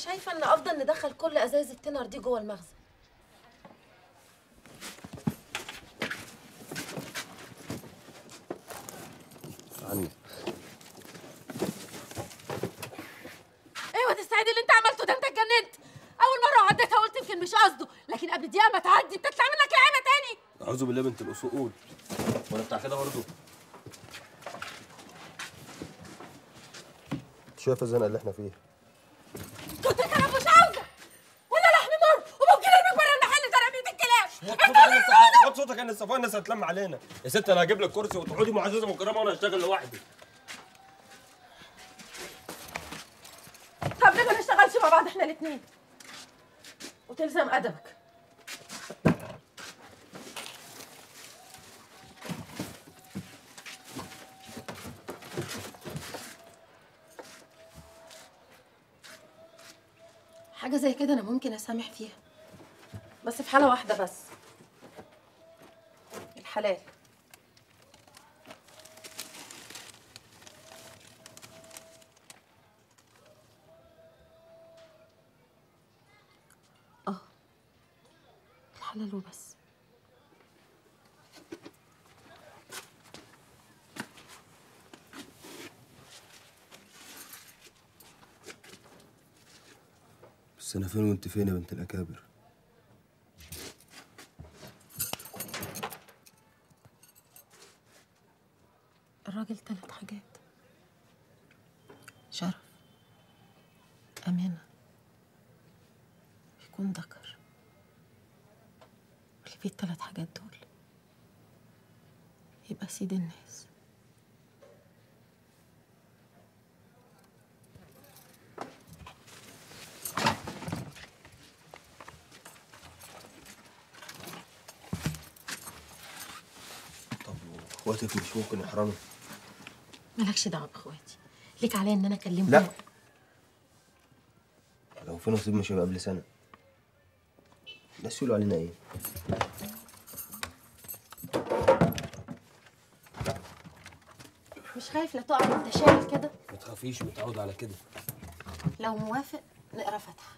شايفه ان افضل ندخل كل ازايز التنر دي جوه المخزن عني ايوه تستعيد اللي انت عملته ده انت اتجننت اول مره عديتها قلت يمكن مش قصده لكن قبل دقيقه ما تعدي بتطلع منك لعيبه تاني اعوذ بالله بنت الاصول وانا بتاع كده برضه شايف الزنقه اللي احنا فيها كنت انا مش عاوزه ولا لحم مر وممكن ارميك بره المحل ده رميت الكلاب وطي صوتك ان الصفايه الناس هتلم علينا يا ست انا هجيب لك كرسي وتقعدي معززه مكرمه وانا اشتغل لوحدي طب ليه ما نشتغلش مع بعض احنا الاثنين وتلزم ادبك حاجة زي كده أنا ممكن أسامح فيها بس في حالة واحدة بس الحلال اه الحلال وبس بس انا فين وانت فين يا بنت الاكابر الراجل تلات حاجات شرف أمانة يكون ذكر واللي فيه التلات حاجات دول يبقى سيد الناس طب اخواتك مش ممكن يحرموا مالكش دعوة بإخواتي ليك عليا إن أنا أكلمهم لا لو في نصيب مش هيبقى قبل سنه الناس يقولوا علينا ايه مش خايف لا تقع وأنت شايل كده ما تخافيش متعود على كده لو موافق نقرا فاتحة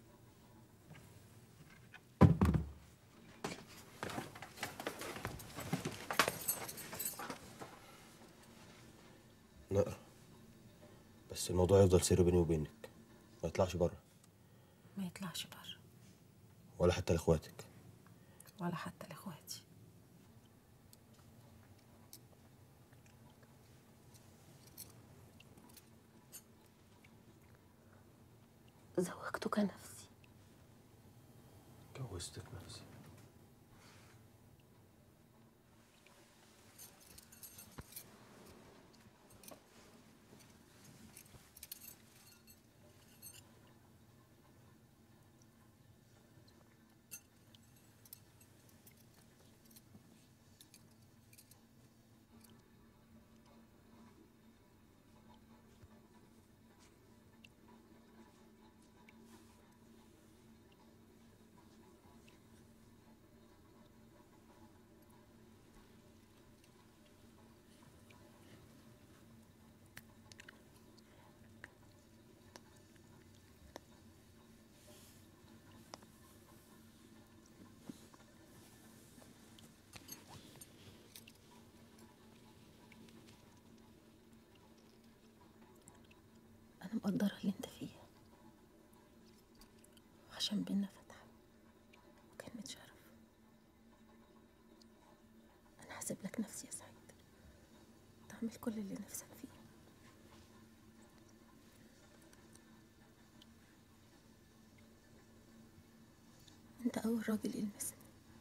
نقرا بس الموضوع يفضل سر بيني وبينك ما يطلعش بره ما يطلعش بره ولا حتى لاخواتك ولا حتى لاخواتي زوجتك نفسي جوزتك نفسي أنا مقدرة اللي أنت فيه عشان بينا فتحة وكلمة شرف أنا هسيب لك نفسي يا سعيد تعمل كل اللي نفسك فيه أنت أول راجل يلمسني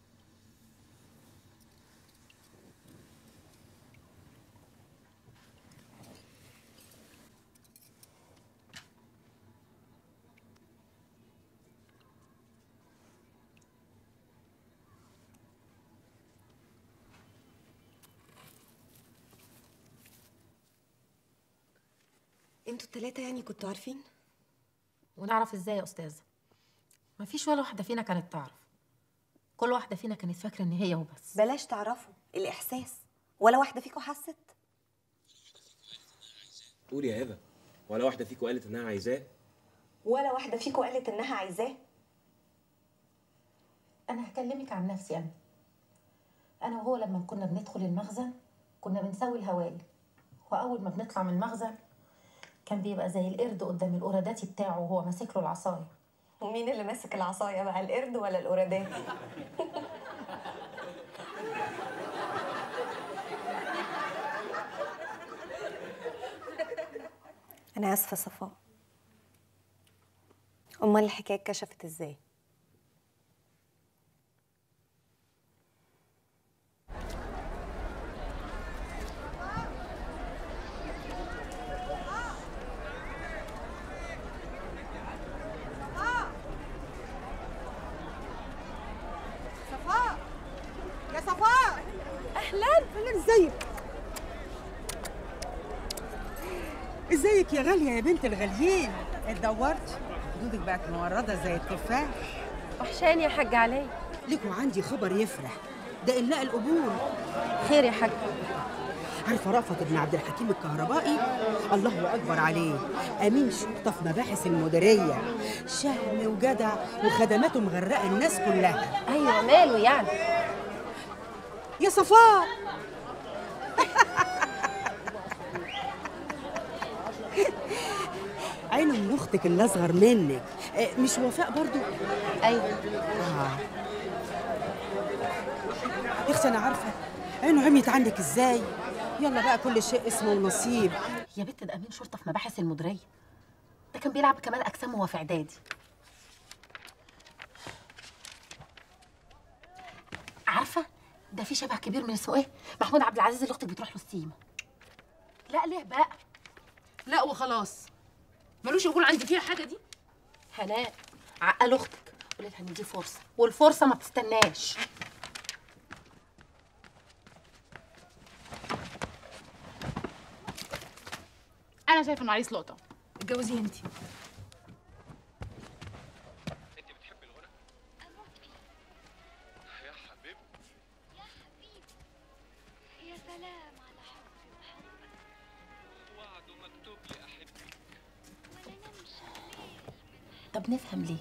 انتوا التلاتة يعني كنتوا عارفين؟ ونعرف ازاي يا استاذه مفيش ولا واحده فينا كانت تعرف كل واحده فينا كانت فاكره ان هي وبس بلاش تعرفوا الإحساس ولا واحدة فيكم حست؟ قول يا هبه ولا واحده فيكم قالت انها عايزاه ولا واحده فيكم قالت انها عايزاه انا هكلمك عن نفسي انا انا وهو لما كنا بندخل المخزن كنا بنسوي الهوايل واول ما بنطلع من المخزن كان بيبقى زي القرد قدام القراداتي بتاعه وهو ماسك له العصايه ومين اللي ماسك العصايه بقى القرد ولا القرادات انا اسفه صفاء امال الحكايه اتكشفت ازاي صفاء يا صفاء اهلا اهلا ازيك ازيك يا غاليه يا بنت الغاليين اتدورت خدودك بقت مورده زي التفاح وحشاني يا حاج علي لكم عندي خبر يفرح ده إنلاء القبور خير يا حاج عارفه رأفت بن عبد الحكيم الكهربائي الله اكبر عليه امين شرطه في مباحث المديريه شهم وجدع وخدماته مغرقه الناس كلها ايوه ماله يعني يا صفاء عينه من اختك اللي اصغر منك آه، مش وفاء برضو ايوه آه. يا اختي انا عارفه عينه عميت عنك ازاي يلا بقى كل شيء اسمه ونصيب يا بنت ده امين شرطه في مباحث المديريه ده كان بيلعب كمال اجسام وهو في اعدادي عارفه ده في شبه كبير من اسمه ايه محمود عبد العزيز اللي اختك بتروح له السيما لا ليه بقى لا وخلاص ملوش يقول عندي فيها حاجه دي هناء عقل اختك قولي لها ان دي فرصه والفرصه ما بتستناش انا شايفه انه عريس لقطه اتجوزيه انت يا سلام على حبي وحبك وعد مكتوب لأحبك ولا نمشي الليل من طب نفهم ليه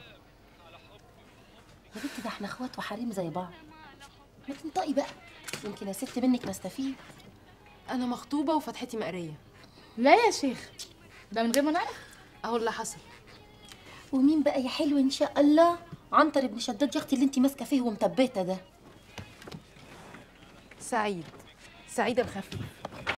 يا بنت ده احنا اخوات وحريم زي بعض ما تنطقي بقى يمكن يا ست منك نستفيد انا مخطوبه وفتحتي مقريه لا يا شيخ ده من غير ما نعرف اهو اللي حصل ومين بقى يا حلو ان شاء الله عنتر ابن شداد يا اختي اللي انت ماسكه فيه ومثبته ده سعيد سعيد الخفيف